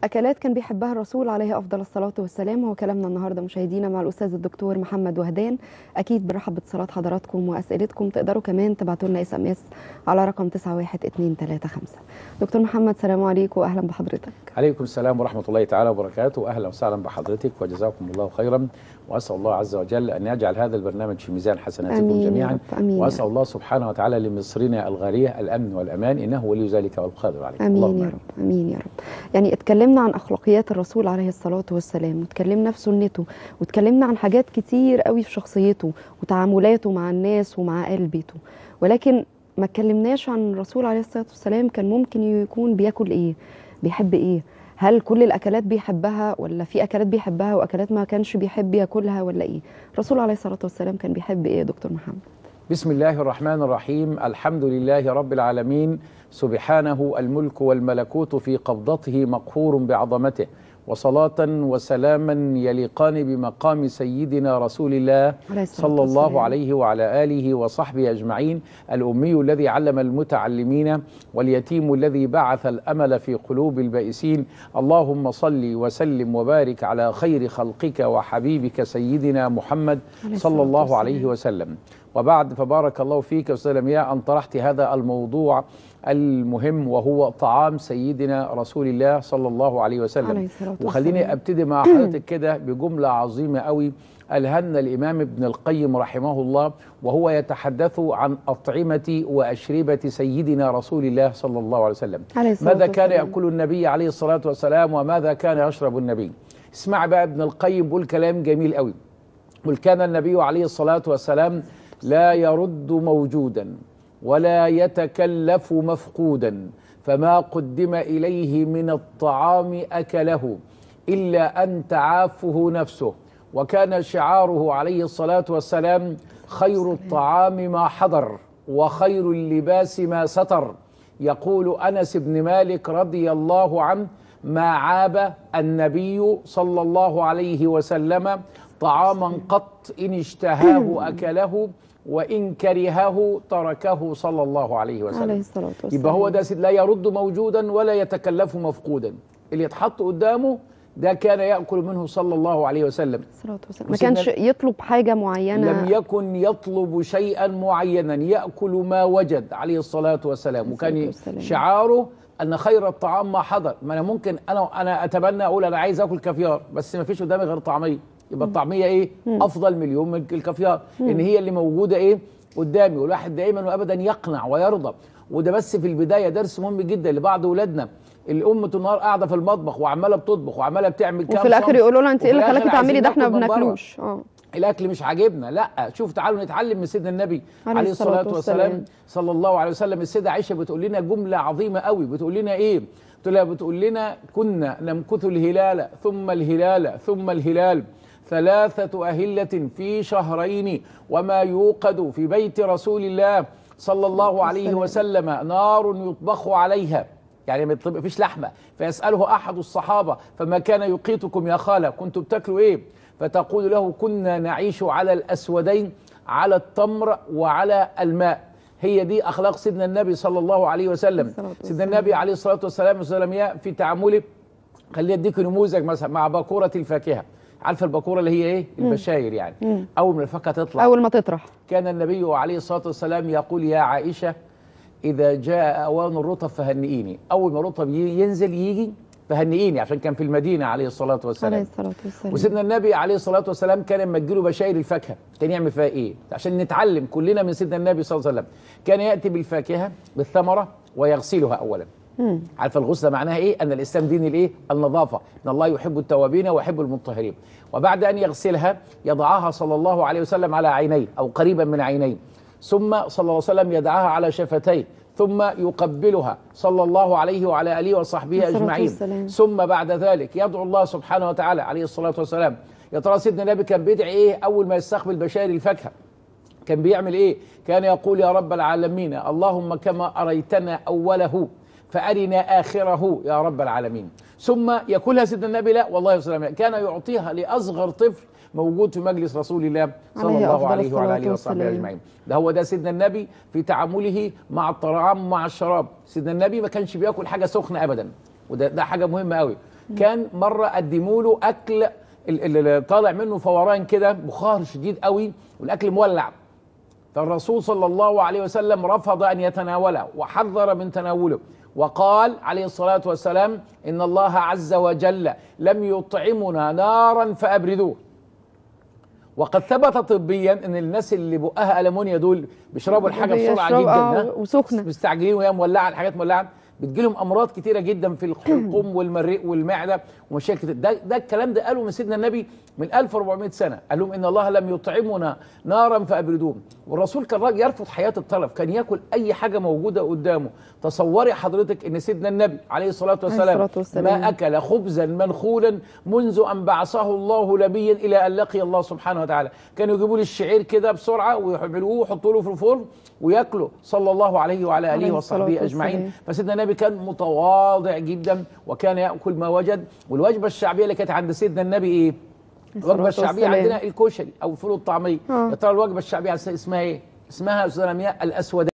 أكلات كان بيحبها الرسول عليه أفضل الصلاة والسلام هو كلامنا النهاردة مشاهدينا مع الأستاذ الدكتور محمد وهدان أكيد برحب باتصالات حضراتكم وأسئلتكم تقدروا كمان تبعتوا لنا اس ام اس على رقم 91235 دكتور محمد سلام عليكم وأهلا بحضرتك عليكم السلام ورحمة الله تعالى وبركاته أهلا وسهلا بحضرتك وجزاكم الله خيرا وأسأل الله عز وجل أن يجعل هذا البرنامج في ميزان حسناتكم آمين يا جميعا رب، آمين يا وأسأل رب. الله سبحانه وتعالى لمصرنا الغالية الأمن والأمان إنه ولي ذلك والقادر عليه امين اللهم يا رب امين يا رب يعني اتكلمنا عن اخلاقيات الرسول عليه الصلاه والسلام واتكلمنا في سنته واتكلمنا عن حاجات كتير قوي في شخصيته وتعاملاته مع الناس ومع اهل بيته ولكن ما اتكلمناش عن الرسول عليه الصلاه والسلام كان ممكن يكون بياكل ايه بيحب ايه هل كل الاكلات بيحبها ولا في اكلات بيحبها واكلات ما كانش بيحب ياكلها ولا ايه الرسول عليه الصلاه والسلام كان بيحب ايه يا دكتور محمد بسم الله الرحمن الرحيم الحمد لله رب العالمين سبحانه الملك والملكوت في قبضته مقهور بعظمته وصلاة وسلاما يليقان بمقام سيدنا رسول الله عليه الصلاة صلى الله والسلام. عليه وعلى آله وصحبه أجمعين الأمي الذي علم المتعلمين واليتيم الذي بعث الأمل في قلوب البائسين اللهم صل وسلم وبارك على خير خلقك وحبيبك سيدنا محمد عليه صلى الصلاة الله والسلام. عليه وسلم وبعد فبارك الله فيك وسلم يا أن طرحت هذا الموضوع المهم وهو طعام سيدنا رسول الله صلى الله عليه وسلم عليه الصلاة والسلام. وخليني ابتدي مع حضرتك كده بجمله عظيمه قوي قالها لنا الامام ابن القيم رحمه الله وهو يتحدث عن اطعمه واشربه سيدنا رسول الله صلى الله عليه وسلم عليه الصلاة ماذا كان والسلام. ياكل النبي عليه الصلاه والسلام وماذا كان يشرب النبي اسمع بقى ابن القيم بيقول كلام جميل قوي قل كان النبي عليه الصلاة والسلام لا يرد موجودا ولا يتكلف مفقودا فما قدم إليه من الطعام أكله إلا أن تعافه نفسه وكان شعاره عليه الصلاة والسلام خير الطعام ما حضر وخير اللباس ما ستر يقول انس بن مالك رضي الله عنه ما عاب النبي صلى الله عليه وسلم طعاما قط ان اشتهاه اكله وان كرهه تركه صلى الله عليه عليه وسلم الصلاه والسلام يبقى هو ده سيد لا يرد موجودا ولا يتكلف مفقودا اللي يتحط قدامه ده كان ياكل منه صلى الله عليه وسلم الصلاة والسلام ما وسيدنا- كانش يطلب حاجة معينة لم يكن يطلب شيئا معينا ياكل ما وجد عليه الصلاه والسلام الصلاة وكان والسلام. شعاره ان خير الطعام ما حضر ما انا ممكن انا انا اتمنى اقول انا عايز اكل كافيار بس ما فيش قدامي غير طعميه يبقى الطعميه ايه افضل مليون من الكافيار لان هي اللي موجوده ايه قدامي والواحد دائما وابدا يقنع ويرضى وده بس في البدايه درس مهم جدا لبعض اولادنا الام طول النهار قاعده في المطبخ وعماله بتطبخ وعماله بتعمل كام وفي الآخر صنف، يقولوا لها أنت إيه وفي اللي خلاكي الآخر تعملي ده عايزين إحنا ما ناكل من بره. بناكلوش اه الاكل مش عاجبنا لا شوف تعالوا نتعلم من سيدنا النبي عليه عليه الصلاة الصلاه والسلام. والسلام صلى الله عليه وسلم السيده عائشه بتقول لنا جمله عظيمه قوي بتقول لنا ايه بتقول لها بتقول لنا كنا نمكث الهلال ثم الهلال ثم الهلال ثلاثة أهلة في شهرين وما يوقد في بيت رسول الله صلى الله عليه والسلام. وسلم نار يطبخ عليها يعني ما يطلب- فيش لحمه فيساله احد الصحابه فما كان يقيتكم يا خاله كنتم بتاكلوا ايه فتقول له كنا نعيش على الاسودين على التمر وعلى الماء هي دي اخلاق سيدنا النبي صلى الله عليه وسلم الصلاة سيدنا والسلام. النبي عليه الصلاه والسلام والسلام يا في تعامله خليني اديك نموذج مثلا مع باكوره الفاكهه عارفه الباكوره اللي هي ايه البشاير يعني اول ما الفاكهه تطلع أول ما تطرح كان النبي عليه الصلاة والسلام يقول يا عائشة إذا جاء أوان الرطب فهنئيني أول ما الرطب ي- ينزل يجي فهنئيني عشان كان في المدينة عليه الصلاة عليه والسلام الصلاة والسلام وسيدنا النبي عليه الصلاة والسلام كان لما تجيله بشاير الفاكهة كان يعمل فيها إيه عشان نتعلم كلنا من سيدنا النبي صلى الله عليه وسلم كان يأتي بالفاكهة بالثمرة ويغسلها أولا عارف الغسل معناها ايه؟ ان الاسلام دين الايه؟ النظافه، ان الله يحب التوابين ويحب المطهرين. وبعد ان يغسلها يضعها صلى الله عليه وسلم على عينيه او قريبا من عينيه. ثم صلى الله عليه وسلم يدعها على شفتيه، ثم يقبلها صلى الله عليه وعلى اله وصحبه الصلاة اجمعين. والسلام. ثم بعد ذلك يدعو الله سبحانه وتعالى عليه الصلاه والسلام. يا ترى سيدنا النبي كان بيدعي ايه اول ما يستقبل بشاير الفاكهه؟ كان بيعمل ايه كان يقول يا رب العالمين اللهم كما اريتنا اوله فارنا اخره يا رب العالمين ثم ياكلها سيدنا النبي لا والله وسلم كان يعطيها لاصغر طفل موجود في مجلس رسول الله صلى عليه الله أفضل عليه وعلى اله الصلاة وصحبه والسلام. اجمعين ده هو ده سيدنا النبي في تعامله مع الطعام ومع الشراب سيدنا النبي ما كانش بياكل حاجه سخنه ابدا وده ده حاجه مهمه قوي كان مره قدموا له اكل ال- اللي طالع منه فوران كده بخار شديد قوي والاكل مولع فالرسول صلى الله عليه وسلم رفض ان يتناوله وحذر من تناوله وقال عليه الصلاه والسلام ان الله عز وجل لم يطعمنا نارا فابردوه وقد ثبت طبيا ان الناس اللي بقها المونيا دول بيشربوا الحاجه بسرعه بيشرب- جدا آه، ها؟ وسخنة. مستعجلين وهي مولعه الحاجات مولعه بتجيلهم امراض كتيره جدا في الحلقوم والمريء والمعده ومشاكل كتير. ده ده الكلام ده قاله من سيدنا النبي من 1400 سنه قال لهم ان الله لم يطعمنا نارا فابردوه والرسول كان راجل يرفض حياه الطرف كان ياكل اي حاجه موجوده قدامه تصوري حضرتك ان سيدنا النبي عليه الصلاه والسلام, الصلاة والسلام. ما اكل خبزا منخولا منذ ان بعثه الله نبيا الى ان لقي الله سبحانه وتعالى كانوا يجيبوا له الشعير كده بسرعه ويعملوه ويحطوا له في الفرن وياكله صلى الله عليه وعلى عليه اله الصلاة وصحبه اجمعين والسلام. فسيدنا النبي كان متواضع جدا وكان ياكل ما وجد والوجبه الشعبيه اللي كانت عند سيدنا النبي ايه الصلاة الوجبه الشعبيه والسلام. عندنا الكشري او الفول الطعميه آه. يا ترى الوجبه الشعبيه اسمها ايه اسمها يا استاذه لمياء الاسودان